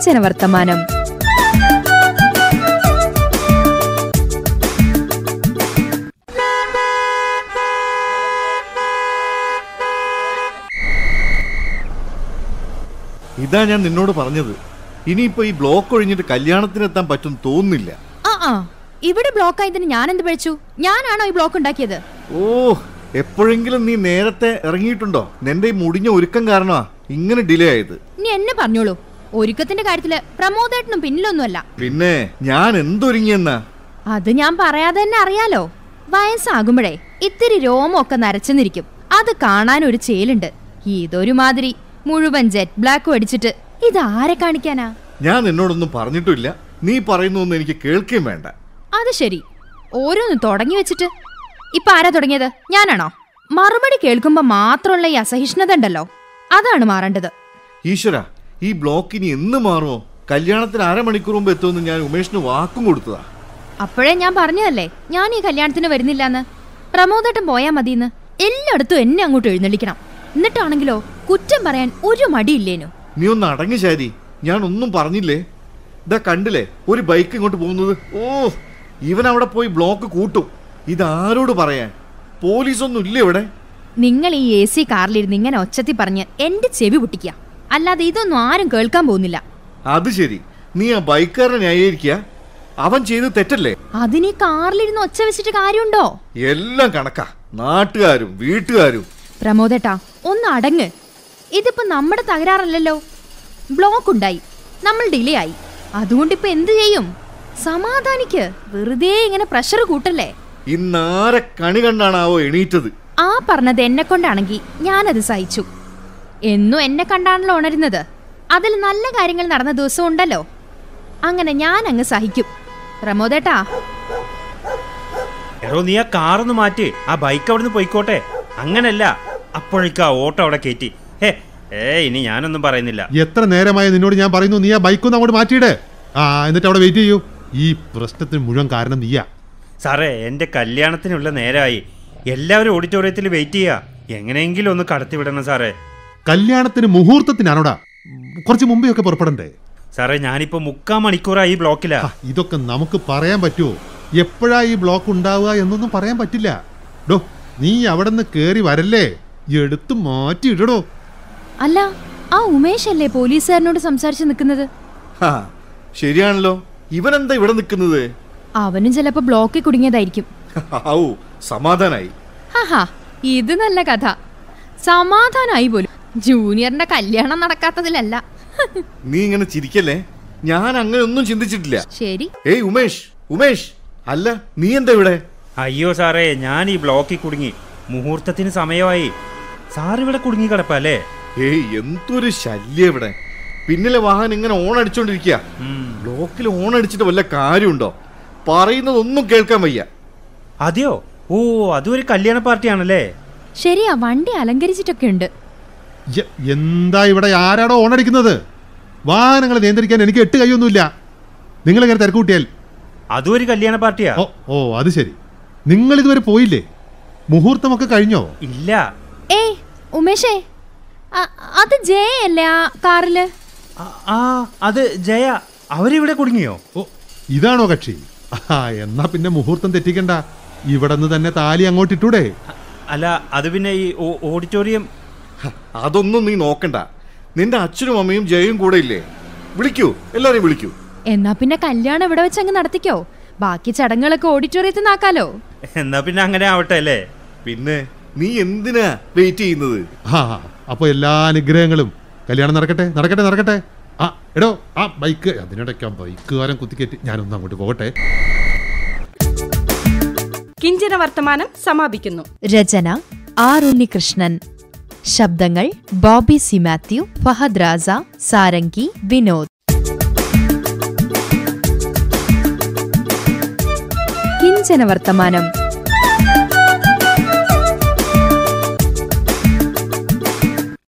കിഞ്ചന വർത്തമാനം ഇതാ ഞാൻ നിന്നോട് പറഞ്ഞത് ഇനിയിപ്പോ ഈ ബ്ലോക്ക് ഒഴിഞ്ഞിട്ട് കല്യാണത്തിനെത്താൻ പറ്റും തോന്നുന്നില്ല ആ ആ ഇവിടെ ബ്ലോക്ക് ആയതിന് ഞാൻ എന്ത് പഴിച്ചു ഞാനാണോ ഈ ബ്ലോക്ക് ഉണ്ടാക്കിയത് ഓ എപ്പോഴെങ്കിലും നീ നേരത്തെ ഇറങ്ങിയിട്ടുണ്ടോ നിന്റെ ഈ മുടിഞ്ഞ ഒരുക്കം കാരണമാ ഇങ്ങനെ ഡിലേ ആയത് നീ എന്നെ പറഞ്ഞോളൂ ഒരുക്കത്തിന്റെ കാര്യത്തില് പ്രമോദേട്ടനും പിന്നിലൊന്നുമല്ല പിന്നെ ഞാൻ എന്തൊരുങ്ങിയെന്നാ അത് ഞാൻ പറയാതെ തന്നെ അറിയാലോ വയസ്സാകുമ്പോഴേ ഇത്തിരി രോമമൊക്കെ നരച്ചെന്നിരിക്കും അത് കാണാൻ ഒരു ചേലുണ്ട് ഇതൊരു മാതിരി മുഴുവൻ ജെറ്റ് ബ്ലാക്ക് അടിച്ചിട്ട് ഇതാരെ കാണിക്കാനാ ഞാൻ നിന്നോടൊന്നും പറഞ്ഞിട്ടില്ല നീ പറയുന്നൊന്നും എനിക്ക് കേൾക്കുകയും വേണ്ട അത് ശരി ഓരോന്ന് തുടങ്ങി വെച്ചിട്ട് ഇപ്പൊ ആരാ തുടങ്ങിയത് ഞാനാണോ മറുപടി കേൾക്കുമ്പോ മാത്രമുള്ള ഈ അസഹിഷ്ണുത ഉണ്ടല്ലോ അതാണ് മാറേണ്ടത് ഈശ്വര ഈ ബ്ലോക്ക് ഇനി എന്ന് മാറുമോ കല്യാണത്തിന് അരമണിക്കൂർ മുമ്പ് എത്തുമെന്ന് ഞാൻ ഉമേഷിന് വാക്കും കൊടുത്തതാ അപ്പോഴേ ഞാൻ പറഞ്ഞതല്ലേ ഞാൻ ഈ കല്യാണത്തിന് വരുന്നില്ലാന്ന് പ്രമോദേട്ടൻ പോയാ മതിന്ന് എല്ലായിടത്തും എന്നെ അങ്ങോട്ട് എഴുന്നള്ളിക്കണം എന്നിട്ടാണെങ്കിലോ കുറ്റം പറയാൻ ഒരു മടിയില്ലേനു നീ ഒന്ന് അടങ്ങി ശാരി ഞാൻ ഒന്നും പറഞ്ഞില്ലേ ഇതാ കണ്ടില്ലേ ഒരു ബൈക്ക് ഇങ്ങോട്ട് പോകുന്നത് ഓ ഇവൻ അവിടെ പോയി ബ്ലോക്ക് കൂട്ടും ഇതാരോട് പറയാൻ പോലീസൊന്നും ഇല്ല ഇവിടെ നിങ്ങൾ ഈ എ സി കാറിലിരുന്ന് ഇങ്ങനെ ഒച്ചത്തി പറഞ്ഞ് എന്റെ ചെവി പൊട്ടിക്കുക അല്ലാതെ ഇതൊന്നും ആരും കേൾക്കാൻ പോകുന്നില്ല അത് ശരി നീ ആ ബൈക്കാരനെ ന്യായീകരിക്കുക അവൻ ചെയ്ത് തെറ്റല്ലേ അതിന് ഈ കാറിലിരുന്ന് ഒച്ച വെച്ചിട്ട് കാര്യമുണ്ടോ എല്ലാം കണക്കാ നാട്ടുകാരും വീട്ടുകാരും പ്രമോദേട്ടാ ഒന്ന് അടങ്ങ് ഇതിപ്പോ നമ്മുടെ തകരാറല്ലല്ലോ ബ്ലോക്ക് ഉണ്ടായി നമ്മൾ ഡിലേ ആയി അതുകൊണ്ട് ഇപ്പൊ എന്ത് ചെയ്യും സമാധാനിക്ക് വെറുതെ ഇങ്ങനെ പ്രഷർ കൂട്ടല്ലേ ഇന്നാരെ കണി കണ്ടാണാവോ എണീറ്റത് ആ പറഞ്ഞത് എന്നെ കൊണ്ടാണെങ്കിൽ ഞാനത് സഹിച്ചു എന്നും എന്നെ കണ്ടാണല്ലോ ഉണരുന്നത് അതിൽ നല്ല കാര്യങ്ങൾ നടന്ന ദിവസം ഉണ്ടല്ലോ അങ്ങനെ ഞാൻ അങ്ങ് സഹിക്കും പ്രമോദേട്ടാ എടോ നീ ആ കാറൊന്ന് മാറ്റി ആ ബൈക്ക് അവിടുന്ന് പോയിക്കോട്ടെ അങ്ങനല്ല അപ്പോഴേക്കും ആ ഓട്ടോ അവിടെ കയറ്റി ഹേ ഏ ഇനി ഞാനൊന്നും പറയുന്നില്ല എത്ര നേരമായി നിന്നോട് ഞാൻ പറയുന്നു നീ ആ ബൈക്കൊന്ന് അങ്ങോട്ട് മാറ്റിയിട് ആ എന്നിട്ട് അവിടെ വെയിറ്റ് ചെയ്യൂ ഈ പ്രശ്നത്തിന് മുഴുവൻ കാരണം നീയാ സാറേ എൻ്റെ കല്യാണത്തിനുള്ള നേരമായി എല്ലാവരും ഓഡിറ്റോറിയത്തിൽ വെയിറ്റ് ചെയ്യുക എങ്ങനെയെങ്കിലും ഒന്ന് കടത്തി വിടണം സാറേ കല്യാണത്തിന് മുഹൂർത്തത്തിനാണോടാ കുറച്ച് മുമ്പേ ഒക്കെ പുറപ്പെടണ്ടേ സാറേ ഞാനിപ്പോൾ മുക്കാൽ മണിക്കൂറായി ഈ ബ്ലോക്കിലാ ആ, ഇതൊക്കെ നമുക്ക് പറയാൻ പറ്റുമോ എപ്പോഴാ ഈ ബ്ലോക്ക് ഉണ്ടാവുക എന്നൊന്നും പറയാൻ പറ്റില്ല ഡോ നീ അവിടെ നിന്ന് കയറി വരല്ലേ എടുത്ത് മാറ്റിയിടടോ അല്ല ആ ഉമേഷ് അല്ലേ പോലീസുകാരനോട് സംസാരിച്ച് നിൽക്കുന്നത് ഹാ ശരിയാണല്ലോ ഇവനെന്താ ഇവിടെ നിൽക്കുന്നത് അവനും ചിലപ്പോ ബ്ലോക്കിൽ കുടുങ്ങിയതായിരിക്കും ഔ സമാധാനായി ഹഹാ ഇത് നല്ല കഥ സമാധാനായി പോലും ജൂനിയറിന്റെ കല്യാണം നടക്കാത്തതിലല്ല നീ ഇങ്ങനെ ചിരിക്കല്ലേ ഞാൻ അങ്ങനെ ഒന്നും ചിന്തിച്ചിട്ടില്ല ശരി ഏയ് ഉമേഷ് ഉമേഷ് അല്ല നീ എന്താ ഇവിടെ അയ്യോ സാറേ ഞാൻ ഈ ബ്ലോക്കിൽ കുടുങ്ങി മുഹൂർത്തത്തിന് സമയമായി സാർ ഇവിടെ കുടുങ്ങി കിടപ്പല്ലേ ഏയ് എന്തൊരു ശല്യം ഇവിടെ പിന്നിലെ വാഹനം ഇങ്ങനെ ഓൺ അടിച്ചോണ്ടിരിക്കുക ബ്ലോക്കിൽ ഓൺ അടിച്ചിട്ട് വല്ല കാര്യമുണ്ടോ പറയുന്നതൊന്നും കേൾക്കാൻ വയ്യ അതെയോ ഓ അതും ഒരു കല്യാണ പാർട്ടിയാണല്ലേ ശരിയാ വണ്ടി അലങ്കരിച്ചിട്ടൊക്കെ ഉണ്ട് യ- എന്താ ഇവിടെ ആരാടോ ഓണടിക്കുന്നത് വാഹനങ്ങൾ നിയന്ത്രിക്കാൻ എനിക്ക് എട്ട് കൈയൊന്നുമില്ല നിങ്ങൾ ഇങ്ങനെ തിരക്ക് കൂട്ടിയാൽ അതും ഒരു കല്യാണ പാർട്ടിയാ ഓ ഓ അത് ശരി നിങ്ങൾ ഇതുവരെ പോയില്ലേ മുഹൂർത്തമൊക്കെ കഴിഞ്ഞോ ഇല്ല ഏയ് ഉമേഷേ അ- അത് ജയ അല്ലേ ആ കാറില് ആ- ആ അത് ജയ അവരിവിടെ കുടുങ്ങിയോ ഓ ഇതാണോ കക്ഷി ആ എന്നാ പിന്നെ മുഹൂർത്തം തെറ്റിക്കണ്ട ഇവിടെ നിന്ന് തന്നെ താലി അങ്ങോട്ട് ഇട്ടൂടെ അല്ല അത് പിന്നെ ഈ ഓ- ഓഡിറ്റോറിയം ഹ, അതൊന്നും നീ നോക്കണ്ട നിന്റെ അച്ഛനും അമ്മയും ജയയും കൂടെ ഇല്ലേ വിളിക്കൂ എല്ലാരെയും വിളിക്കൂ എന്നാ പിന്നെ കല്യാണം ഇവിടെ വെച്ച് അങ്ങ് നടത്തിക്കോ ബാക്കി ചടങ്ങുകളൊക്കെ ഓഡിറ്റോറിയത്തിൽ നിന്നാക്കാലോ എന്നാ പിന്നെ അങ്ങനെ ആവട്ടെ അല്ലേ പിന്നെ നീ എന്തിനാ വെയിറ്റ് ചെയ്യുന്നത് ആ അപ്പോൾ എല്ലാ അനുഗ്രഹങ്ങളും കല്യാണം നടക്കട്ടെ നടക്കട്ടെ നടക്കട്ടെ ആ എടോ ആ ബൈക്ക് അതിനിടയ്ക്ക് ആ ബൈക്കുകാരൻ കുത്തിക്കയറ്റി ഞാനൊന്ന് അങ്ങോട്ട് പോകട്ടെ കിഞ്ചന വർത്തമാനം സമാപിക്കുന്നു രചന ആർ ഉണ്ണികൃഷ്ണൻ ശബ്ദങ്ങൾ ബോബി സി മാത്യു ഫഹദ് രാസ സാരംഗി വിനോദ് കിഞ്ചന വർത്തമാനം